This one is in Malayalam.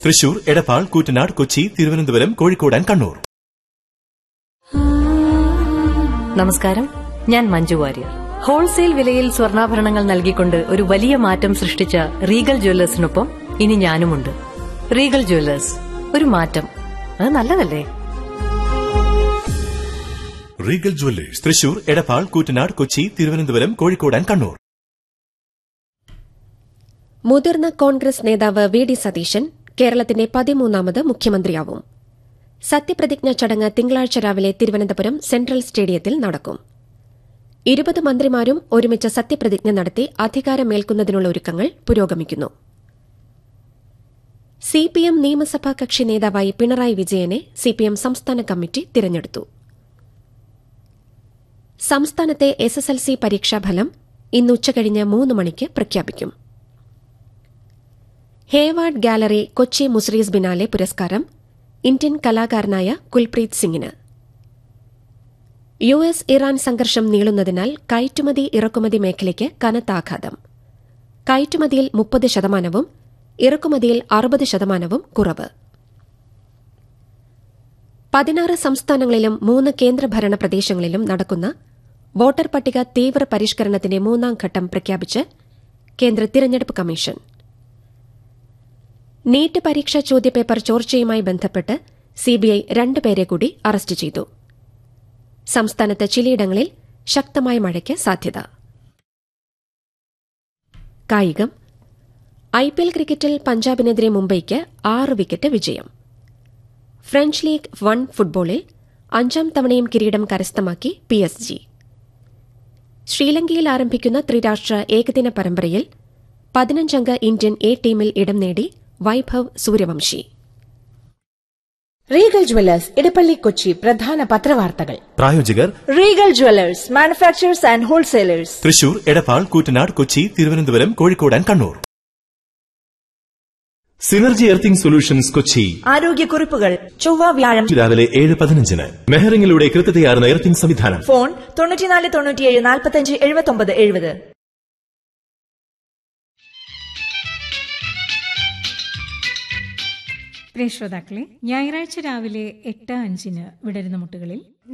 തൃശൂർ എടപ്പാൾ കൂറ്റനാട് കൊച്ചി തിരുവനന്തപുരം കോഴിക്കോട് ആൻഡ് കണ്ണൂർ നമസ്കാരം ഞാൻ മഞ്ജു വാര്യർ ഹോൾസെയിൽ വിലയിൽ സ്വർണ്ണാഭരണങ്ങൾ നൽകിക്കൊണ്ട് ഒരു വലിയ മാറ്റം സൃഷ്ടിച്ച റീഗൽ ജ്വല്ലേഴ്സിനൊപ്പം ഇനി ഞാനുമുണ്ട് റീഗൽ ജ്വല്ലേഴ്സ് ഒരു മാറ്റം അത് നല്ലതല്ലേ Regal jewellers Thrissur Edappal Koottanad Kochi Thiruvananthapuram Kozhikode and Kannur മുതിർന്ന കോൺഗ്രസ് നേതാവ് വി ഡി സതീശൻ കേരളത്തിന്റെ പതിമൂന്നാമത് മുഖ്യമന്ത്രിയാവും സത്യപ്രതിജ്ഞ ചടങ്ങ് തിങ്കളാഴ്ച രാവിലെ തിരുവനന്തപുരം സെൻട്രൽ സ്റ്റേഡിയത്തിൽ നടക്കും ഇരുപത് മന്ത്രിമാരും ഒരുമിച്ച് സത്യപ്രതിജ്ഞ നടത്തി അധികാരമേൽക്കുന്നതിനുള്ള ഒരുക്കങ്ങൾ പുരോഗമിക്കുന്നു സിപിഎം നിയമസഭാ കക്ഷി നേതാവായി പിണറായി വിജയനെ സിപിഎം സംസ്ഥാന കമ്മിറ്റി തിരഞ്ഞെടുത്തു സംസ്ഥാനത്തെ എസ്എസ്എൽസി പരീക്ഷാഫലം ഇന്ന് ഉച്ചകഴിഞ്ഞ് മൂന്ന് മണിക്ക് പ്രഖ്യാപിക്കും Hayward gallery Kochi Muziris biennale പുരസ്കാരം ഇന്ത്യൻ കലാകാരനായ കുൽപ്രീത് സിംഗിന് യു എസ് ഇറാൻ സംഘർഷം നീളുന്നതിനാൽ കയറ്റുമതി ഇറക്കുമതി മേഖലയ്ക്ക് കനത്ത ആഘാതം കയറ്റുമതിയിൽ മുപ്പത് ശതമാനവും ഇറക്കുമതിയിൽ അറുപത് ശതമാനവും കുറവ് പതിനാറ് സംസ്ഥാനങ്ങളിലും മൂന്ന് കേന്ദ്രഭരണ പ്രദേശങ്ങളിലും നടക്കുന്ന വോട്ടർ പട്ടിക തീവ്ര പരിഷ്കരണത്തിന്റെ മൂന്നാം ഘട്ടം പ്രഖ്യാപിച്ച് കേന്ദ്ര തിരഞ്ഞെടുപ്പ് കമ്മീഷൻ നീറ്റ് പരീക്ഷാ ചോദ്യപേപ്പർ ചോർച്ചയുമായി ബന്ധപ്പെട്ട് സിബിഐ രണ്ടുപേരെ കൂടി അറസ്റ്റ് ചെയ്തു സംസ്ഥാനത്ത് ചിലയിടങ്ങളിൽ ശക്തമായ മഴയ്ക്ക് സാധ്യത കായികം ഐപിഎൽ ക്രിക്കറ്റിൽ പഞ്ചാബിനെതിരെ മുംബൈക്ക് ആറ് വിക്കറ്റ് വിജയം ഫ്രഞ്ച് ലീഗ് വൺ ഫുട്ബോളിൽ അഞ്ചാം തവണയും കിരീടം കരസ്ഥമാക്കി പി എസ് ജി ശ്രീലങ്കയിൽ ആരംഭിക്കുന്ന ത്രിരാഷ്ട്ര ഏകദിന പരമ്പരയിൽ പതിനഞ്ചംഗ ഇന്ത്യൻ എ ടീമിൽ ഇടം നേടി വൈഭവ് സൂര്യവംശി റീഗൽ ജുവല്ലേഴ്സ് ഇടപ്പള്ളി കൊച്ചി പ്രധാന പത്രവാർത്തകൾ പ്രായോജകർ Regal jewellers manufacturers and wholesalers Thrissur Edappal Koottanad Kochi Thiruvananthapuram Kozhikode and Kannur synergy earthing solutions Kochi ആരോഗ്യക്കുറിപ്പുകൾ ചൊവ്വ വ്യാഴം രാവിലെ ഏഴ് പതിനഞ്ചിന് മെഹറിംഗിലൂടെ കൃത്യതയാർന്ന എർത്തിംഗ് സംവിധാനം ഫോൺ തൊണ്ണൂറ്റിനാല് തൊണ്ണൂറ്റിയേഴ് നാൽപ്പത്തഞ്ച് എഴുപത്തൊമ്പത് എഴുപത് പ്രിയ ശ്രോതാക്കളെ ഞായറാഴ്ച രാവിലെ എട്ട് അഞ്ചിന് വിടരുന്ന മുട്ടുകളിൽ